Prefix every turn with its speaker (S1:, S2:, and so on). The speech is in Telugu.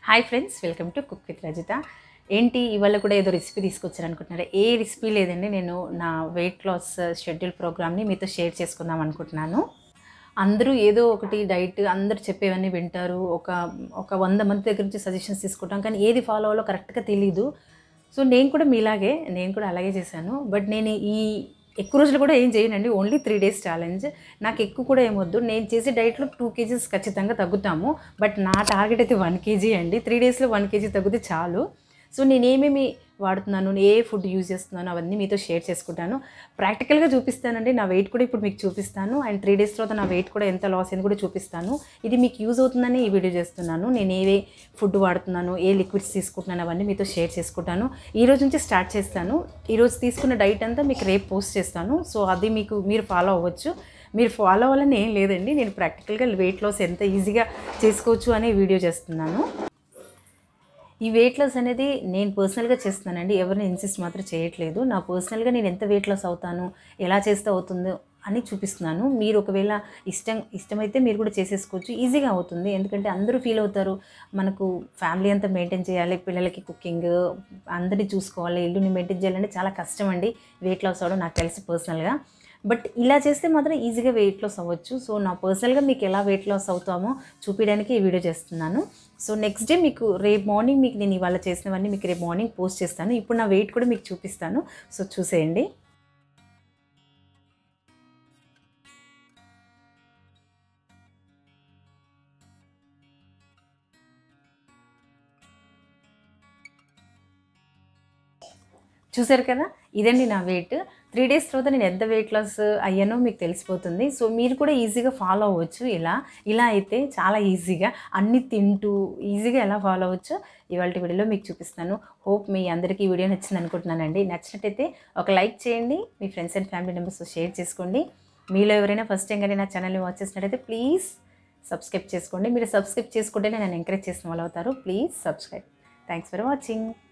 S1: hi friends welcome to cook with Rajitha ఏంటి ఇవాళ కూడా ఏదో రెసిపీ తీసుకొచ్చారు అనుకుంటున్నారా ఏ రెసిపీ లేదండి నేను నా వెయిట్ లాస్ షెడ్యూల్ ప్రోగ్రామ్ని మీతో షేర్ చేసుకుందాం అనుకుంటున్నాను అందరూ ఏదో ఒకటి డైట్ అందరూ చెప్పేవన్నీ వింటారు ఒక ఒక వంద మంది దగ్గర నుంచి సజెషన్స్ తీసుకుంటాం కానీ ఏది ఫాలో అవ్వాలో కరెక్ట్గా తెలీదు సో నేను కూడా మీలాగే నేను కూడా అలాగే చేశాను బట్ నేను ఈ ఎక్కువ రోజులు కూడా ఏం చేయనండి ఓన్లీ త్రీ డేస్ ఛాలెంజ్ నాకు ఎక్కువ కూడా ఏమొద్దు నేను చేసే డైట్లో టూ కేజీస్ ఖచ్చితంగా తగ్గుతాము బట్ నా టార్గెట్ అయితే వన్ కేజీ అండి త్రీ డేస్లో వన్ కేజీ తగ్గితే చాలు సో నేను ఏమేమి వాడుతున్నాను ఏ ఫుడ్ యూజ్ చేస్తున్నాను అవన్నీ మీతో షేర్ చేసుకుంటాను ప్రాక్టికల్గా చూపిస్తానండి నా వెయిట్ కూడా ఇప్పుడు మీకు చూపిస్తాను అండ్ త్రీ డేస్ తర్వాత నా వెయిట్ కూడా ఎంత లాస్ అయింది కూడా చూపిస్తాను ఇది మీకు యూజ్ అవుతుందని ఈ వీడియో చేస్తున్నాను నేను ఏ ఫుడ్ వాడుతున్నాను ఏ లిక్విడ్స్ తీసుకుంటున్నాను అవన్నీ మీతో షేర్ చేసుకుంటాను ఈ రోజు నుంచి స్టార్ట్ చేస్తాను ఈరోజు తీసుకున్న డైట్ అంతా మీకు రేపు పోస్ట్ చేస్తాను సో అది మీకు మీరు ఫాలో అవ్వచ్చు మీరు ఫాలో అవ్వాలని ఏం లేదండి నేను ప్రాక్టికల్గా వెయిట్ లాస్ ఎంత ఈజీగా చేసుకోవచ్చు అనే వీడియో చేస్తున్నాను ఈ వెయిట్ లాస్ అనేది నేను పర్సనల్గా చేస్తున్నానండి ఎవరిని ఇన్సిస్ట్ మాత్రం చేయట్లేదు నా పర్సనల్గా నేను ఎంత వెయిట్ లాస్ అవుతాను ఎలా చేస్తే అవుతుందో అని చూపిస్తున్నాను మీరు ఒకవేళ ఇష్టం ఇష్టమైతే మీరు కూడా చేసేసుకోవచ్చు ఈజీగా అవుతుంది ఎందుకంటే అందరూ ఫీల్ అవుతారు మనకు ఫ్యామిలీ అంతా మెయింటైన్ చేయాలి పిల్లలకి కుకింగ్ అందరినీ చూసుకోవాలి ఇల్లుని మెయింటైన్ చేయాలంటే చాలా కష్టం అండి వెయిట్ లాస్ అవ్వడం నాకు తెలిసి పర్సనల్గా బట్ ఇలా చేస్తే మాత్రం ఈజీగా వెయిట్ లాస్ అవ్వచ్చు సో నా పర్సనల్గా మీకు ఎలా వెయిట్ లాస్ అవుతామో చూపించడానికి ఈ వీడియో చేస్తున్నాను సో నెక్స్ట్ డే మీకు రేపు మార్నింగ్ మీకు నేను ఇవాళ చేసినవన్నీ మీకు రేపు మార్నింగ్ పోస్ట్ చేస్తాను ఇప్పుడు నా వెయిట్ కూడా మీకు చూపిస్తాను సో చూసేయండి చూసారు కదా ఇదండి నా వెయిట్ త్రీ డేస్ తర్వాత నేను ఎంత వెయిట్ లాస్ అయ్యానో మీకు తెలిసిపోతుంది సో మీరు కూడా ఈజీగా ఫాలో అవ్వచ్చు ఇలా ఇలా అయితే చాలా ఈజీగా అన్ని తింటూ ఈజీగా ఎలా ఫాలో అవ్వచ్చో ఇవాళ వీడియోలో మీకు చూపిస్తాను హోప్ మీ అందరికీ ఈ వీడియో నచ్చింది అనుకుంటున్నానండి నచ్చినట్టయితే ఒక లైక్ చేయండి మీ friends and family members share చేసుకోండి మీలో ఎవరైనా ఫస్ట్ టైం కానీ నా ఛానల్ని వాచ్ చేసినట్టయితే ప్లీజ్ సబ్స్క్రైబ్ చేసుకోండి మీరు సబ్స్క్రైబ్ చేసుకుంటేనే నన్ను ఎంకరేజ్ చేసిన వాళ్ళు అవుతారు please subscribe thanks for watching